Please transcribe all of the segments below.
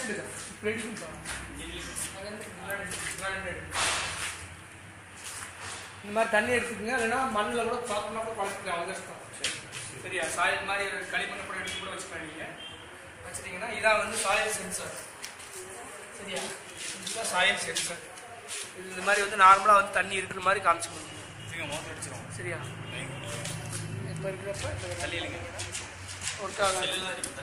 ಇದೆ ಪ್ಲೇಟ್ இந்த மாதிரி தண்ணி எடுத்துக்கோங்க இல்லைன்னா மண்ணில் கூட பாத்திரம்னா கூட குழப்பிக்கலாம் அவங்க இஷ்டம் சரியா சாயில் மாதிரி ஒரு களிமண் கூட எடுத்து கூட வச்சுக்கலாம் நீங்கள் வச்சுட்டீங்கன்னா இதான் வந்து சாயில் சென்சார் சரியா இதுதான் சாயில் சென்சார் இது இந்த மாதிரி வந்து நார்மலாக வந்து தண்ணி இருக்கிற மாதிரி காமிச்சு கொடுக்கும் மோட்டர் அடிச்சிடும் சரியா இப்போ இருக்கிறப்ப தள்ளி இல்லைங்க ஒர்க் ஆகாது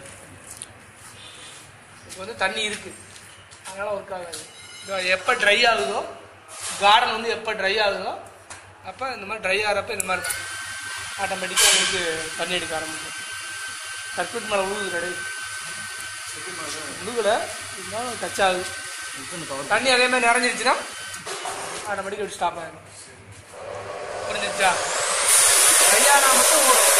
இப்போ வந்து தண்ணி இருக்கு அதனால ஒர்க் ஆகாது இதோ எப்போ ட்ரை ஆகுதோ கார்டன் வந்து எப்போ ட்ரை ஆகுதோ அப்போ இந்த மாதிரி ட்ரை ஆகிறப்ப இந்த மாதிரி ஆட்டோமேட்டிக்காக உங்களுக்கு தண்ணி எடுக்க ஆரம்பிக்கும் சர்க்யூட் மேலே உழுகுது ரெடி உழுகல இருந்தாலும் டச் ஆகுது தண்ணி அதே மாதிரி நிறைஞ்சிருச்சுன்னா ஆட்டோமேட்டிக்காக ஸ்டாப் ஆகிடும் புரிஞ்சிருச்சா ட்ரை ஆனால் மட்டும்